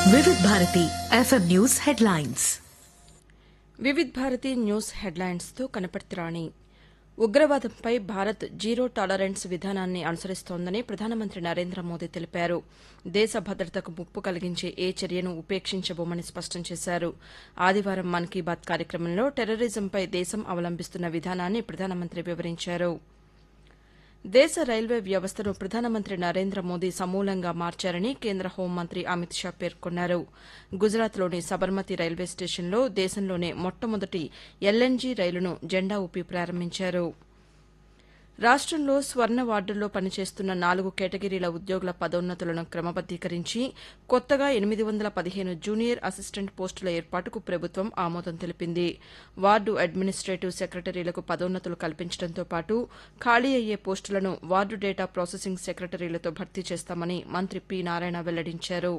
Vividh Bharati FM news headlines Vividh Bharati news హెడ్లైన్స్తో కనపర్తి రాణి ఉగ్రవాదంపై Bharat zero tolerance విధానాన్ని అనుసరిస్తోందని ప్రధానమంత్రి నరేంద్ర మోదీ తెలిపారు దేశ భద్రతకు ముప్పు కలిగించే ఏ చర్యను ఉపేక్షించబోమని స్పష్టం చేశారు ఆదివారం మన్ కీ బాత్ కార్యక్రమంలో టెర్రరిజంపై దేశం అవలంబిస్తున్న విధానాన్ని ప్రధానమంత్రి వివరించారు దేశ రైల్వే వ్యవస్థను ప్రధానమంత్రి నరేంద్ర మోదీ సమూలంగా మార్చారని కేంద్ర హోంమంత్రి అమిత్ షా పేర్కొన్నారు గుజరాత్లోని సబర్మతి రైల్వే స్టేషన్లో దేశంలోనే మొట్టమొదటి ఎల్ఎన్జీ రైలును జెండా ఊపి ప్రారంభించారు రాష్టంలో స్వర్ణ వార్డుల్లో పనిచేస్తున్న నాలుగు కేటగిరీల ఉద్యోగుల పదోన్నతులను క్రమబద్దీకరించి కొత్తగా ఎనిమిది వందల పదిహేను జూనియర్ అసిస్టెంట్ పోస్టుల ఏర్పాటుకు ప్రభుత్వం ఆమోదం తెలిపింది వార్డు అడ్మినిస్టేటివ్ సెక్రటరీలకు పదోన్నతులు కల్పించడంతో పాటు ఖాళీ అయ్యే పోస్టులను వార్డు డేటా ప్రాసెసింగ్ సెక్రటరీలతో భర్తీ చేస్తామని మంత్రి పి నారాయణ వెల్లడించారు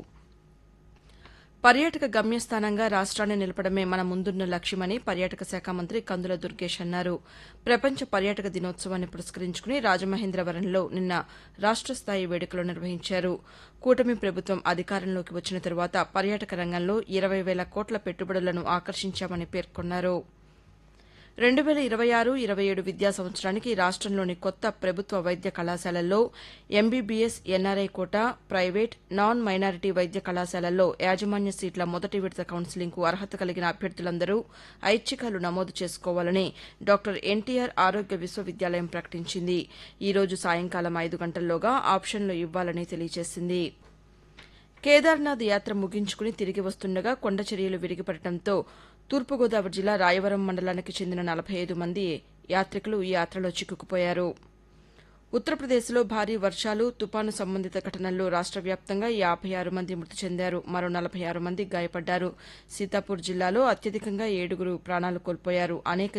పర్యాటక గమ్యస్థానంగా రాష్ట్రాన్ని నిలపడమే మన ముందున్న లక్ష్యమని పర్యాటక శాఖ మంత్రి కందుల దుర్గేష్ అన్నారు ప్రపంచ పర్యాటక దినోత్సవాన్ని పురస్కరించుకుని రాజమహేంద్రవరంలో నిన్న రాష్ట స్థాయి వేడుకలు నిర్వహించారు కూటమి ప్రభుత్వం అధికారంలోకి వచ్చిన తరువాత పర్యాటక రంగంలో ఇరవై వేల కోట్ల పెట్టుబడులను ఆకర్షించామని పేర్కొన్నారు రెండు వేల ఇరవై ఆరు ఇరవై ఏడు విద్యా సంవత్సరానికి రాష్టంలోని కొత్త ప్రభుత్వ వైద్య కళాశాలల్లో MBBS NRI quota private non minority వైద్య కళాశాలల్లో యాజమాన్య సీట్ల మొదటి విడత కౌన్సిలింగ్కు అర్హత కలిగిన అభ్యర్థులందరూ ఐచ్ఛికాలు నమోదు చేసుకోవాలని డాక్టర్ ఎన్టీఆర్ ఆరోగ్య విశ్వవిద్యాలయం ప్రకటించింది ఈ రోజు సాయంకాలం ఐదు గంటల్లోగా ఆప్షన్లు ఇవ్వాలని తెలియజేసింది కేదార్నాథ్ యాత్ర ముగించుకుని తిరిగి వస్తుండగా కొండ చర్యలు విరిగిపడటంతో తూర్పుగోదావరి జిల్లా రాయవరం మండలానికి చెందిన నలభై ఐదు మంది యాత్రికులు ఈ యాత్రలో చిక్కుకుపోయారు ఉత్తరప్రదేశ్లో భారీ వర్షాలు తుపాను సంబంధిత ఘటనల్లో రాష్ట వ్యాప్తంగా యాభై ఆరు మంది మృతి చెందారు మరో నలభై ఆరు మంది గాయపడ్డారు సీతాపూర్ జిల్లాలో అత్యధికంగా ఏడుగురు ప్రాణాలు కోల్పోయారు అనేక